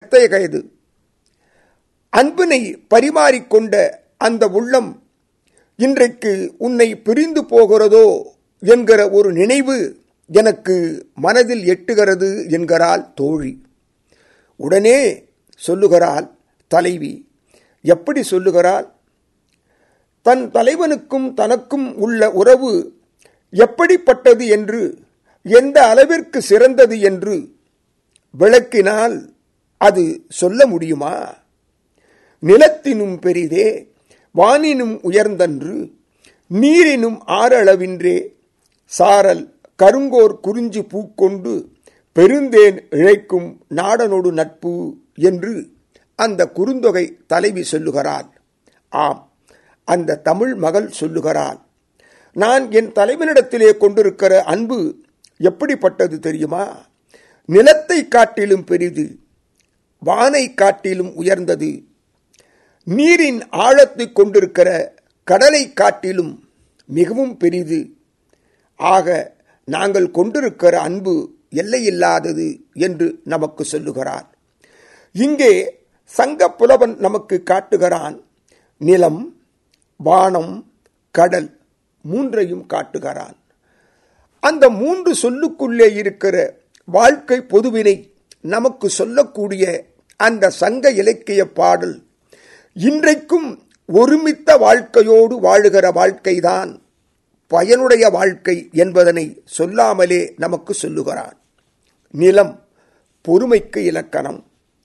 எத்தகையது அன்பினை பரிமாறிக்கொண்ட அந்த உள்ளம் இன்றைக்கு உன்னை பிரிந்து போகிறதோ என்கிற ஒரு நினைவு எனக்கு மனதில் எட்டுகிறது என்கிறாள் தோழி உடனே சொல்லுகிறாள் தலைவி எப்படி சொல்லுகிறாள் தன் தலைவனுக்கும் தனக்கும் உள்ள உறவு எப்படிப்பட்டது என்று எந்த அளவிற்கு சிறந்தது என்று விளக்கினால் அது சொல்ல முடியுமா நிலத்தினும் பெரிதே வானினும் உயர்ந்தன்று நீரினும் ஆறளவின்றே சாரல் கருங்கோர் குறிஞ்சி பூக்கொண்டு பெருந்தேன் இழைக்கும் நாடனோடு நட்பு என்று அந்த குறுந்தொகை தலைவி சொல்லுகிறாள் ஆம் அந்த தமிழ் மகள் சொல்லுகிறாள் நான் என் தலைவனிடத்திலே கொண்டிருக்கிற அன்பு எப்படிப்பட்டது தெரியுமா நிலத்தை காட்டிலும் பெரிது வானை காட்டிலும் உயர்ந்தது நீரின் ஆழத்தை கொண்டிருக்கிற கடலை காட்டிலும் மிகவும் பெரிது ஆக நாங்கள் கொண்டிருக்கிற அன்பு எல்லையில்லாதது என்று நமக்கு சொல்லுகிறார் இங்கே சங்க புலவன் நமக்கு காட்டுகிறான் நிலம் வானம் கடல் மூன்றையும் காட்டுகிறான் அந்த மூன்று சொல்லுக்குள்ளே இருக்கிற வாழ்க்கை பொதுவினை நமக்கு சொல்லக்கூடிய அந்த சங்க இலக்கிய பாடல் இன்றைக்கும் ஒருமித்த வாழ்க்கையோடு வாழுகிற வாழ்க்கைதான் பயனுடைய வாழ்க்கை என்பதனை சொல்லாமலே நமக்கு சொல்லுகிறான் நிலம் பொறுமைக்கு இலக்கணம்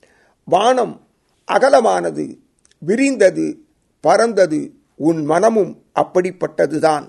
வானம் அகலமானது விரிந்தது பறந்தது உன் மனமும் அப்படிப்பட்டதுதான்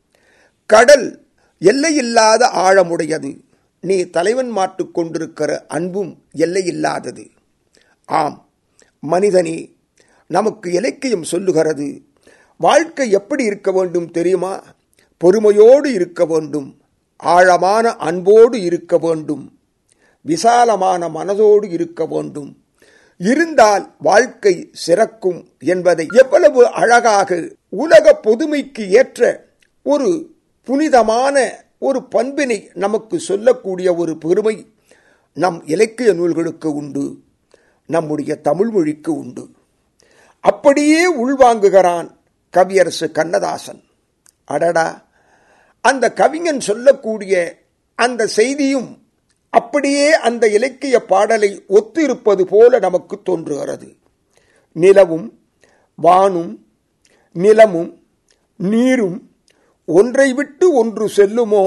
கடல் எல்லையில்லாத ஆழமுடையது நீ தலைவன் மாட்டுக் கொண்டிருக்கிற அன்பும் எல்லையில்லாதது ஆம் மனிதனே நமக்கு இலக்கியம் சொல்லுகிறது வாழ்க்கை எப்படி இருக்க வேண்டும் தெரியுமா பொறுமையோடு இருக்க வேண்டும் ஆழமான அன்போடு இருக்க வேண்டும் விசாலமான மனதோடு இருக்க வேண்டும் இருந்தால் வாழ்க்கை சிறக்கும் என்பதை எவ்வளவு அழகாக உலக பொதுமைக்கு ஏற்ற ஒரு புனிதமான ஒரு பண்பினை நமக்கு சொல்லக்கூடிய ஒரு பெருமை நம் இலக்கிய நூல்களுக்கு உண்டு நம்முடைய தமிழ் மொழிக்கு உண்டு அப்படியே உள்வாங்குகிறான் கவியரசு கண்ணதாசன் அடடா அந்த கவிஞன் சொல்லக்கூடிய அந்த செய்தியும் அப்படியே அந்த இலக்கிய பாடலை ஒத்து இருப்பது போல நமக்கு தோன்றுகிறது நிலவும் வானும் நிலமும் நீரும் ஒன்றை விட்டு ஒன்று செல்லுமோ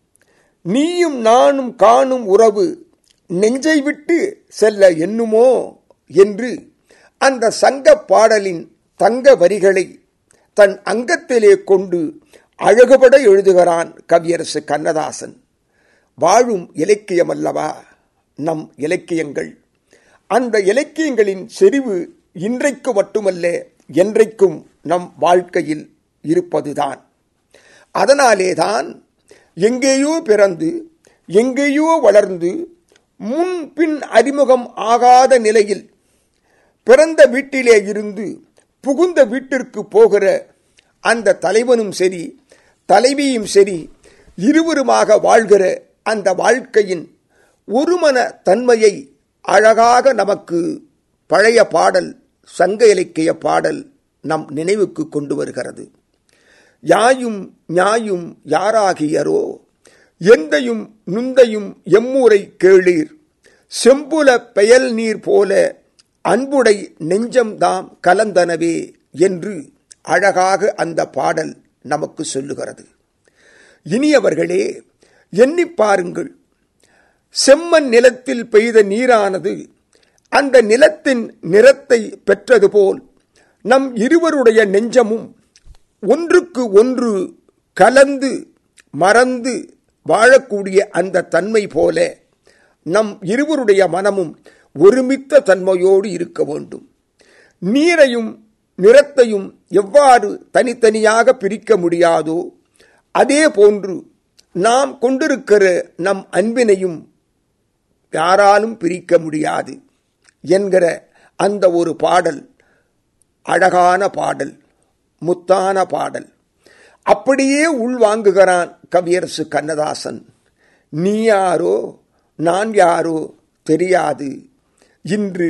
நீயும் நானும் காணும் உறவு நெஞ்சை விட்டு செல்ல எண்ணுமோ என்று அந்த சங்க பாடலின் தங்க வரிகளை தன் அங்கத்திலே கொண்டு அழகுபட எழுதுகிறான் கவியரசு கண்ணதாசன் வாழும் இலக்கியம் அல்லவா நம் இலக்கியங்கள் அந்த இலக்கியங்களின் செறிவு இன்றைக்கு மட்டுமல்ல என்றைக்கும் நம் வாழ்க்கையில் இருப்பதுதான் அதனாலேதான் எங்கேயோ பிறந்து எங்கேயோ வளர்ந்து முன் பின் அறிமுகம் ஆகாத நிலையில் பிறந்த வீட்டிலே இருந்து புகுந்த வீட்டிற்கு போகிற அந்த தலைவனும் சரி தலைவியும் சரி இருவருமாக வாழ்கிற அந்த வாழ்க்கையின் ஒருமன தன்மையை அழகாக நமக்கு பழைய பாடல் சங்க இலக்கிய பாடல் நம் நினைவுக்கு கொண்டு வருகிறது யாயும் ஞாயும் யாராகியரோ எந்தையும் நுந்தையும் எம்மூரை கேளீர் செம்புல பெயல் நீர் போல அன்புடை நெஞ்சம்தாம் கலந்தனவே என்று அழகாக அந்த பாடல் நமக்கு சொல்லுகிறது இனியவர்களே எண்ணி பாருங்கள் செம்மண் நிலத்தில் பெய்த நீரானது அந்த நிலத்தின் நிறத்தை பெற்றது போல் நம் இருவருடைய நெஞ்சமும் ஒன்றுக்கு ஒன்று கலந்து மறந்து வாழக்கூடிய அந்த தன்மை போல நம் இருவருடைய மனமும் ஒருமித்த தன்மையோடு இருக்க வேண்டும் நீரையும் நிறத்தையும் எவ்வாறு தனித்தனியாக பிரிக்க முடியாதோ அதே போன்று நாம் கொண்டிருக்கிற நம் அன்பினையும் யாராலும் பிரிக்க முடியாது என்கிற அந்த ஒரு பாடல் அழகான பாடல் முத்தான பாடல் அப்படியே உள்வாங்குகிறான் கவியரசு கண்ணதாசன் நீ யாரோ நான் யாரோ தெரியாது இன்று